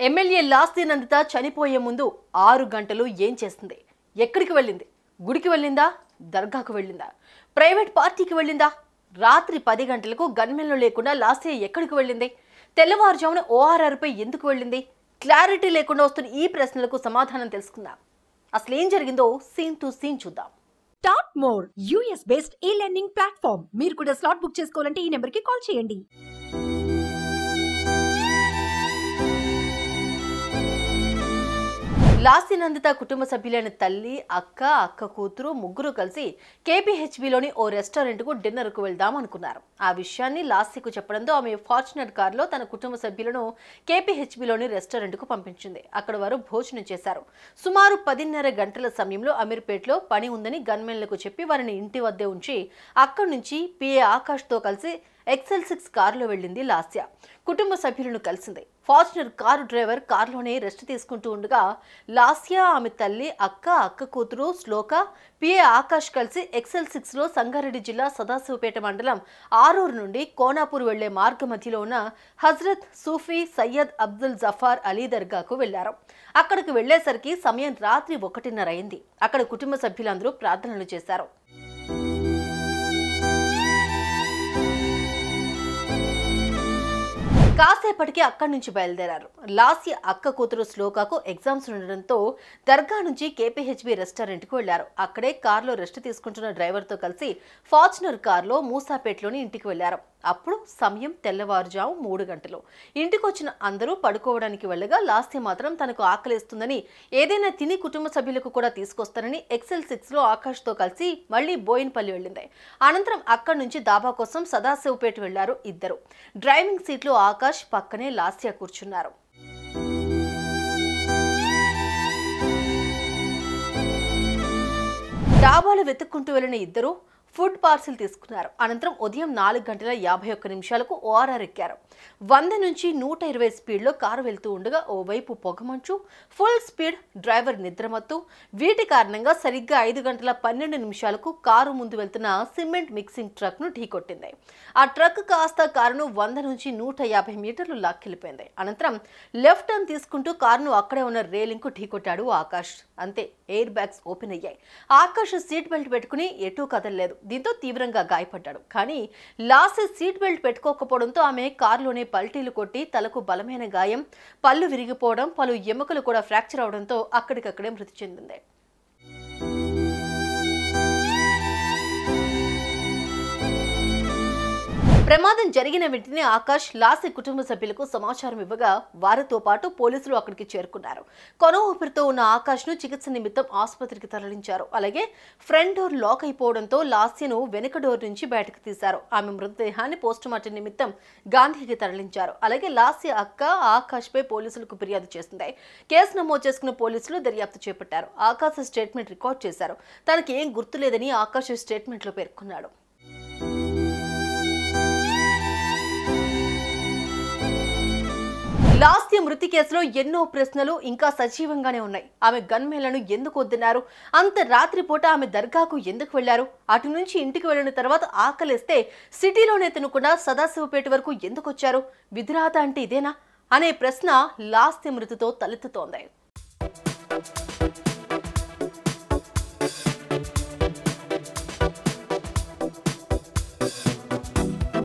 MLA లాస్తి Nanditha చనిపోయే ముందు ఆరు గంటలు ఏం చేస్తుంది ఎక్కడికి వెళ్ళింది గుడికి వెళ్ళిందా దర్గాకు వెళ్ళిందా ప్రైవేట్ పార్టీకి వెళ్ళిందా రాత్రి పది గంటలకు గన్మెన్లు లేకుండా లాస్తి ఎక్కడికి వెళ్ళింది తెల్లవారుజామున ఓఆర్ఆర్పై ఎందుకు వెళ్ళింది క్లారిటీ లేకుండా వస్తున్న ఈ ప్రశ్నలకు సమాధానం తెలుసుకుందాం అసలు ఏం జరిగిందో సీన్ టు సీన్ చూద్దాం top more US based e learning platform మీరు కూడా స్లాట్ బుక్ చేసుకోవాలంటే ఈ నెంబర్ కి కాల్ చేయండి లాస్తి నందిత కుటుంబ సభ్యులైన తల్లి అక్క అక్క కూతురు ముగ్గురు కలిసి కేపీహెచ్బిలోని ఓ రెస్టారెంట్కు డిన్నర్కు వెళ్దాం అనుకున్నారు ఆ విషయాన్ని లాస్తికు చెప్పడంతో ఆమె ఫార్చునర్ కారులో తన కుటుంబ సభ్యులను కేపీహెచ్బిలోని రెస్టారెంట్కు పంపించింది అక్కడ వారు భోజనం చేశారు సుమారు పదిన్నర గంటల సమయంలో అమీర్పేట్లో పని ఉందని గన్మెన్లకు చెప్పి వారిని ఇంటి వద్దే ఉంచి అక్కడి నుంచి పిఏ ఆకాష్తో కలిసి ఎక్సెల్ సిక్స్ కారులో వెళ్ళింది లాస్య కుటుంబ సభ్యులను కలిసింది ఫార్చునర్ కారు డ్రైవర్ కారులోనే రెస్ట్ తీసుకుంటూ ఉండగా లాస్య ఆమె తల్లి అక్క అక్క కూతురు శ్లోక పిఏ ఆకాష్ కలిసి ఎక్సెల్ సిక్స్ లో సంగారెడ్డి జిల్లా సదాశివపేట మండలం ఆరూరు నుండి కోనాపూర్ వెళ్లే మార్గ మధ్యలో ఉన్న హజ్రత్ సూఫీ సయ్యద్ అబ్దుల్ జఫార్ అలీ దర్గాకు వెళ్లారు అక్కడికి వెళ్లేసరికి సమయం రాత్రి ఒకటిన్నర అయింది అక్కడ కుటుంబ సభ్యులందరూ ప్రార్థనలు చేశారు కాసేపటికి అక్కడి నుంచి బయలుదేరారు లాస్య అక్క కూతురు శ్లోకాకు ఎగ్జామ్స్ ఉండడంతో దర్గా నుంచి కేపీహెచ్బి రెస్టారెంట్కి వెళ్లారు అక్కడే కారులో రెస్ట్ తీసుకుంటున్న డ్రైవర్తో కలిసి ఫార్చునర్ కారులో మూసాపేటలోని ఇంటికి వెళ్లారు అప్పుడు సమయం తెల్లవారుజాము మూడు గంటలు ఇంటికి వచ్చిన అందరూ పడుకోవడానికి వెళ్ళగా లాస్య మాత్రం తనకు ఆకలిస్తుందని ఏదైనా తిని కుటుంబ సభ్యులకు కూడా తీసుకొస్తానని ఎక్సెల్ సిక్స్ లో ఆకాష్తో కలిసి మళ్ళీ బోయిన్పల్లి వెళ్ళింది అనంతరం అక్కడి నుంచి దాబా కోసం సదాశివపేట వెళ్లారు ఇద్దరు డ్రైవింగ్ సీట్లో ఆకాష్ పక్కనే లాస్య కూర్చున్నారు డాబాలు వెతుక్కుంటూ వెళ్ళిన ఇద్దరు ఫుడ్ పార్సిల్ తీసుకున్నారు అనంతరం ఉదయం నాలుగు గంటల యాభై ఒక్క నిమిషాలకు ఓఆర్ఆర్ ఎక్కారు వంద నుంచి నూట ఇరవై స్పీడ్లో కారు వెళ్తూ ఉండగా ఓవైపు పొగమంచు ఫుల్ స్పీడ్ డ్రైవర్ నిద్రమత్తు వీటి కారణంగా సరిగ్గా ఐదు గంటల పన్నెండు నిమిషాలకు కారు ముందు వెళ్తున్న సిమెంట్ మిక్సింగ్ ట్రక్ను ఢీకొట్టింది ఆ ట్రక్ కాస్త కారును వంద నుంచి నూట యాభై మీటర్లు లాక్కెళ్ళిపోయింది అనంతరం లెఫ్ట్ టర్న్ తీసుకుంటూ కారును అక్కడే ఉన్న రేలింగ్కు ఢీకొట్టాడు ఆకాష్ అంతే ఎయిర్ బ్యాగ్స్ ఓపెన్ అయ్యాయి ఆకాష్ సీట్ బెల్ట్ పెట్టుకుని ఎటూ కదలలేదు దీంతో తీవ్రంగా గాయపడ్డాడు కానీ లాస్ట్ సీట్ బెల్ట్ పెట్టుకోకపోవడంతో ఆమె కారులోనే పల్టీలు కొట్టి తలకు బలమైన గాయం పళ్ళు విరిగిపోవడం పలు ఎముకలు కూడా ఫ్రాక్చర్ అవడంతో అక్కడికక్కడే మృతి చెందింది ప్రమాదం జరిగిన వెంటనే ఆకాష్ లాసి కుటుంబ సభ్యులకు సమాచారం ఇవ్వగా వారితో పాటు పోలీసులు అక్కడికి చేరుకున్నారు కొన ఊపిరితో ఉన్న ఆకాష్ ను చికిత్స నిమిత్తం ఆసుపత్రికి తరలించారు అలాగే ఫ్రంట్ డోర్ లాక్ అయిపోవడంతో లాస్యను వెనుక డోర్ నుంచి బయటకు తీశారు ఆమె మృతదేహాన్ని పోస్టుమార్టం నిమిత్తం గాంధీకి తరలించారు అలాగే లాస్య అక్క ఆకాష్ పై పోలీసులకు ఫిర్యాదు చేసింది కేసు నమోదు చేసుకున్న పోలీసులు దర్యాప్తు చేపట్టారు ఆకాశ్ స్టేట్మెంట్ రికార్డ్ చేశారు తనకి ఏం గుర్తులేదని ఆకాశ్ స్టేట్మెంట్ లో పేర్కొన్నాడు లాస్య మృతి కేసులో ఎన్నో ప్రశ్నలు ఇంకా సజీవంగానే ఉన్నాయి ఆమె గన్మేలను ఎందుకు వద్దన్నారు అంత రాత్రిపూట ఆమె దర్గాకు ఎందుకు వెళ్లారు అటు నుంచి ఇంటికి వెళ్ళిన తర్వాత ఆకలిస్తే సిటీలోనే తినకుండా సదాశివపేట వరకు ఎందుకు వచ్చారు విధిరాత అంటే ఇదేనా అనే ప్రశ్న లాస్య మృతితో తలెత్తుతోంది